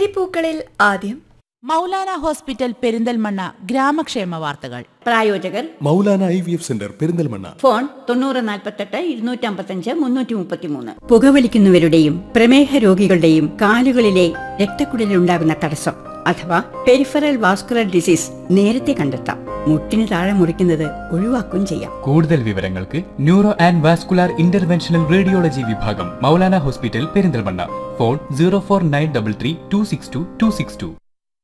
പുലരിപ്പൂക്കളിൽ ആദ്യം മൗലാന ഹോസ്പിറ്റൽ പെരിന്തൽമണ്ണ ഗ്രാമക്ഷേമ വാർത്തകൾ പ്രായോജകർ Maulana I V F centre Perinthalmanna phone തൊണ്ണൂറ് നാൽപ്പത്തെട്ട് ഇരുന്നൂറ്റമ്പത്തഞ്ച് മുന്നൂറ്റി മുപ്പത്തിമൂന്ന് പുകവലിക്കുന്നവരുടെയും പ്രമേഹ രോഗികളുടെയും കാലുകളിലെ രക്തക്കുഴലിലുണ്ടാകുന്ന തടസ്സം അഥവാ പെരിഫറൽ വാസ്കുലർ ഡിസീസ് നേരത്തെ കണ്ടെത്താം മുട്ടിന് താഴെ മുറിക്കുന്നത് ഒഴിവാക്കുകയും ചെയ്യാം കൂടുതൽ വിവരങ്ങൾക്ക് neuro and vascular interventional radiology വിഭാഗം Maulana hospital Perinthalmanna phone zero four nine double three two six two two six two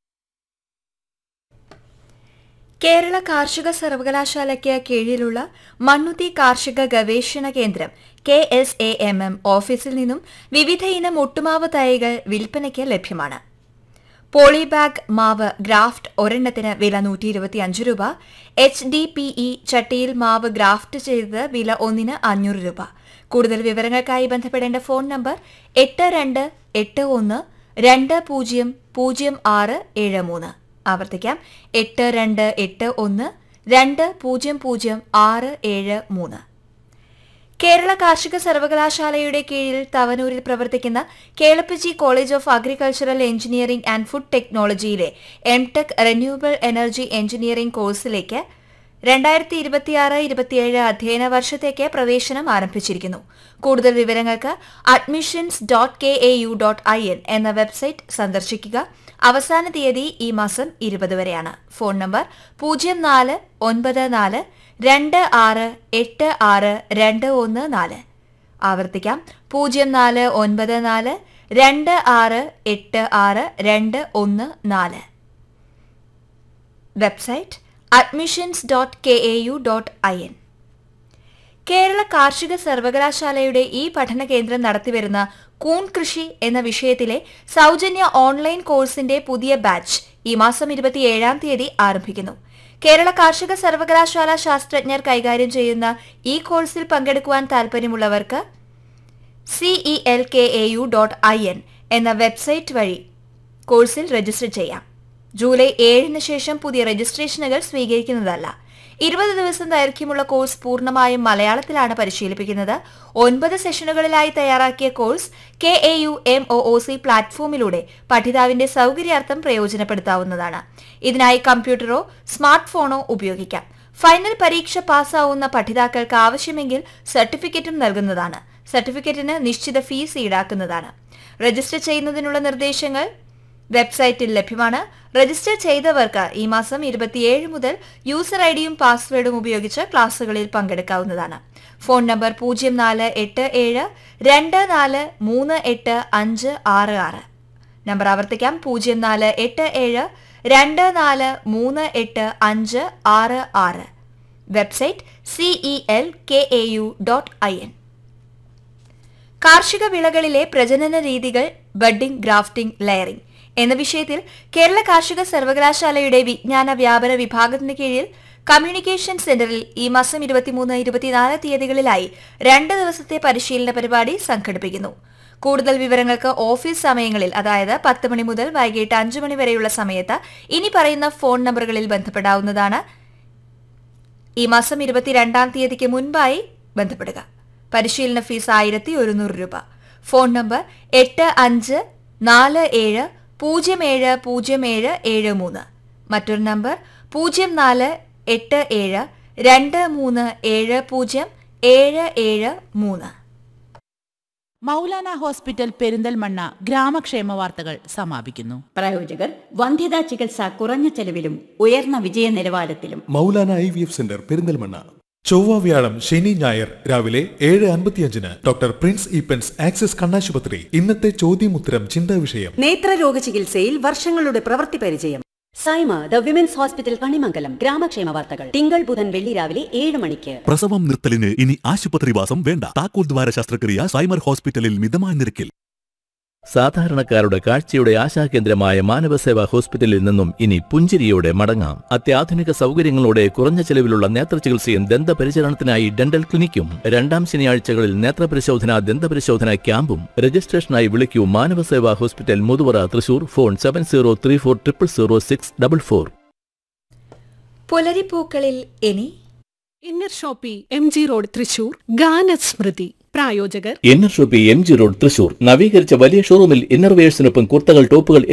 Kerala കാർഷിക സർവകലാശാലയ്ക്ക് കീഴിലുള്ള മണ്ണുത്തി കാർഷിക ഗവേഷണ കേന്ദ്രം K S A M M ഓഫീസിൽ നിന്നും വിവിധ ഇനം ഒട്ടുമാവ് തൈകൾ വിൽപ്പനയ്ക്ക് ലഭ്യമാണ് പോളിബാഗ് മാവ് ഗ്രാഫ്റ്റ് ഒരെണ്ണത്തിന് വില നൂറ്റി ഇരുപത്തിയഞ്ച് രൂപ എച്ച് ഡി പി ഇ ചട്ടിയിൽ മാവ് ഗ്രാഫ്റ്റ് ചെയ്തത് വില ഒന്നിന് അഞ്ഞൂറ് രൂപ കൂടുതൽ വിവരങ്ങൾക്കായി ബന്ധപ്പെടേണ്ട ഫോൺ നമ്പർ എട്ട് രണ്ട് എട്ട് ഒന്ന് രണ്ട് പൂജ്യം പൂജ്യം ആറ് ഏഴ് മൂന്ന് ആവർത്തിക്കാം എട്ട് രണ്ട് എട്ട് ഒന്ന് രണ്ട് പൂജ്യം പൂജ്യം ആറ് ഏഴ് മൂന്ന് കേരള കാർഷിക സർവകലാശാലയുടെ കീഴിൽ തവനൂരിൽ പ്രവർത്തിക്കുന്ന Kelappaji college of agricultural engineering and food ടെക്നോളജിയിലെ എംടെക് റിന്യൂവബിൾ എനർജി എഞ്ചിനീയറിംഗ് കോഴ്സിലേക്ക് രണ്ടായിരത്തി ഇരുപത്തിയാറ് ഇരുപത്തിയേഴ് അധ്യയന വർഷത്തേക്ക് പ്രവേശനം ആരംഭിച്ചിരിക്കുന്നു കൂടുതൽ വിവരങ്ങൾക്ക് admissions dot K A U dot I N എന്ന വെബ്സൈറ്റ് സന്ദർശിക്കുക അവസാന തീയതി ഈ മാസം ഇരുപത് വരെയാണ് ഫോൺ നമ്പർ പൂജ്യം നാല് ഒൻപത് നാല് രണ്ട് ആറ് എട്ട് ആറ് രണ്ട് ഒന്ന് നാല് ആവർത്തിക്കാം പൂജ്യം നാല് ഒൻപത് നാല് രണ്ട് ആറ് എട്ട് ആറ് രണ്ട് ഒന്ന് നാല് website admissions dot K A U dot I N Kerala കാർഷിക സർവകലാശാലയുടെ ഈ പഠന കേന്ദ്രം നടത്തിവരുന്ന കൂൺ കൃഷി എന്ന വിഷയത്തിലെ സൗജന്യ ഓൺലൈൻ കോഴ്സിന്റെ പുതിയ ബാച്ച് ഈ മാസം ഇരുപത്തിയേഴാം തീയതി ആരംഭിക്കുന്നു കേരള കാർഷിക സർവകലാശാല ശാസ്ത്രജ്ഞർ കൈകാര്യം ചെയ്യുന്ന ഈ കോഴ്സിൽ പങ്കെടുക്കുവാൻ താൽപ്പര്യമുള്ളവർക്ക് CE L K A U dot I N എന്ന വെബ്സൈറ്റ് വഴി കോഴ്സിൽ രജിസ്റ്റർ ചെയ്യാം ജൂലൈ ഏഴിന് ശേഷം പുതിയ രജിസ്ട്രേഷനുകൾ സ്വീകരിക്കുന്നതല്ല ഇരുപത് ദിവസം ദൈർഘ്യമുള്ള കോഴ്സ് പൂർണ്ണമായും മലയാളത്തിലാണ് പരിശീലിപ്പിക്കുന്നത് ഒൻപത് സെഷനുകളിലായി തയ്യാറാക്കിയ course K A U M O O C പ്ലാറ്റ്ഫോമിലൂടെ പഠിതാവിന്റെ സൗകര്യാർത്ഥം പ്രയോജനപ്പെടുത്താവുന്നതാണ് ഇതിനായി കമ്പ്യൂട്ടറോ സ്മാർട്ട് ഫോണോ ഉപയോഗിക്കാം ഫൈനൽ പരീക്ഷ പാസ്സാവുന്ന പഠിതാക്കൾക്ക് ആവശ്യമെങ്കിൽ സർട്ടിഫിക്കറ്റും നൽകുന്നതാണ് സർട്ടിഫിക്കറ്റിന് നിശ്ചിത ഫീസ് ഈടാക്കുന്നതാണ് രജിസ്റ്റർ ചെയ്യുന്നതിനുള്ള നിർദ്ദേശങ്ങൾ വെബ്സൈറ്റിൽ ലഭ്യമാണ് രജിസ്റ്റർ ചെയ്തവർക്ക് ഈ മാസം ഇരുപത്തിയേഴ് മുതൽ യൂസർ ഐഡിയും പാസ്വേഡും ഉപയോഗിച്ച് ക്ലാസുകളിൽ പങ്കെടുക്കാവുന്നതാണ് ഫോൺ നമ്പർ പൂജ്യം നാല് എട്ട് ഏഴ് രണ്ട് നാല് മൂന്ന് എട്ട് അഞ്ച് ആറ് ആറ് നമ്പർ ആവർത്തിക്കാം പൂജ്യം നാല് എട്ട് ഏഴ് രണ്ട് നാല് മൂന്ന് എട്ട് അഞ്ച് ആറ് ആറ് website C E L K A U dot I N കാർഷിക വിളകളിലെ പ്രജനന രീതികൾ ബഡ്ഡിംഗ് ഗ്രാഫ്റ്റിംഗ് ലെയറിംഗ് എന്ന വിഷയത്തിൽ കേരള കാർഷിക സർവകലാശാലയുടെ വിജ്ഞാന വ്യാപന വിഭാഗത്തിന് കീഴിൽ കമ്മ്യൂണിക്കേഷൻ സെന്ററിൽ ഈ മാസം ഇരുപത്തിമൂന്ന് ഇരുപത്തിനാല് തീയതികളിലായി രണ്ട് ദിവസത്തെ പരിശീലന പരിപാടി സംഘടിപ്പിക്കുന്നു കൂടുതൽ വിവരങ്ങൾക്ക് ഓഫീസ് സമയങ്ങളിൽ അതായത് പത്ത് മണി മുതൽ വൈകിട്ട് അഞ്ചു മണി വരെയുള്ള സമയത്ത് ഇനി പറയുന്ന ഫോൺ നമ്പറുകളിൽ ബന്ധപ്പെടാവുന്നതാണ് ഈ മാസം ഇരുപത്തിരണ്ടാം തീയതിക്ക് മുൻപായി ബന്ധപ്പെടുക പരിശീലന ഫീസ് ആയിരത്തി ഒരുന്നൂറ് രൂപ ഫോൺ നമ്പർ എട്ട് അഞ്ച് നാല് ഏഴ് പൂജ്യം ഏഴ് പൂജ്യം ഏഴ് ഏഴ് മൂന്ന് മറ്റൊരു നമ്പർ പൂജ്യം നാല് എട്ട് ഏഴ് രണ്ട് മൂന്ന് ഏഴ് പൂജ്യം ഏഴ് ഏഴ് മൂന്ന് മൗലാന ഹോസ്പിറ്റൽ പെരിന്തൽമണ്ണ ഗ്രാമക്ഷേമ വാർത്തകൾ സമാപിക്കുന്നു പ്രായോജകർ വന്ധ്യതാ ചികിത്സ കുറഞ്ഞ ചെലവിലും ഉയർന്ന വിജയ നിലവാരത്തിലും Moulana I V F centre Perinthalmanna ചൊവ്വ വ്യാഴം ശനി ഞായർ രാവിലെ ഏഴ് അൻപത്തിയഞ്ചിന് ഡോക്ടർ പ്രിൻസ് ഈപ്പൻസ് ആക്സിസ് കണ്ണാശുപത്രി ഇന്നത്തെ ചോദ്യമുത്തരം ചിന്താ വിഷയം നേത്രരോഗ ചികിത്സയിൽ വർഷങ്ങളുടെ പ്രവൃത്തി പരിചയം Saima the women's hospital Kanimangalam ഗ്രാമക്ഷേമ വാർത്തകൾ തിങ്കൾ ബുധൻ വെള്ളി രാവിലെ ഏഴ് മണിക്ക് പ്രസവം നിർത്തലിന് ഇനി ആശുപത്രിവാസം വേണ്ട താക്കോൽ ദ്വാര ശസ്ത്രക്രിയ സൈമർ ഹോസ്പിറ്റലിൽ മിതമായ നിരക്കിൽ സാധാരണക്കാരുടെ കാഴ്ചയുടെ ആശാകേന്ദ്രമായ മാനവസേവാ ഹോസ്പിറ്റലിൽ നിന്നും ഇനി പുഞ്ചിരിയോടെ മടങ്ങാം അത്യാധുനിക സൗകര്യങ്ങളോടെ കുറഞ്ഞ ചെലവിലുള്ള നേത്രചികിത്സയും ദന്തപരിചരണത്തിനായി ഡെന്റൽ ക്ലിനിക്കും രണ്ടാം ശനിയാഴ്ചകളിൽ നേത്രപരിശോധന ദന്തപരിശോധന ക്യാമ്പും രജിസ്ട്രേഷനായി വിളിക്കൂ Manavaseva hospital Muthuvara Thrissur phone seven zero three four triple zero six double four പുലരിപ്പൂക്കളിൽ ഇനി Inner Shoppe M G road Thrissur ഗാനസ്മൃതി പ്രായോജകർ Inner Shoppe M G road Thrissur നവീകരിച്ച വലിയ ഷോറൂമിൽ ഇന്നർവെയേഴ്സിനൊപ്പം കുർത്തകൾ ടോപ്പുകൾ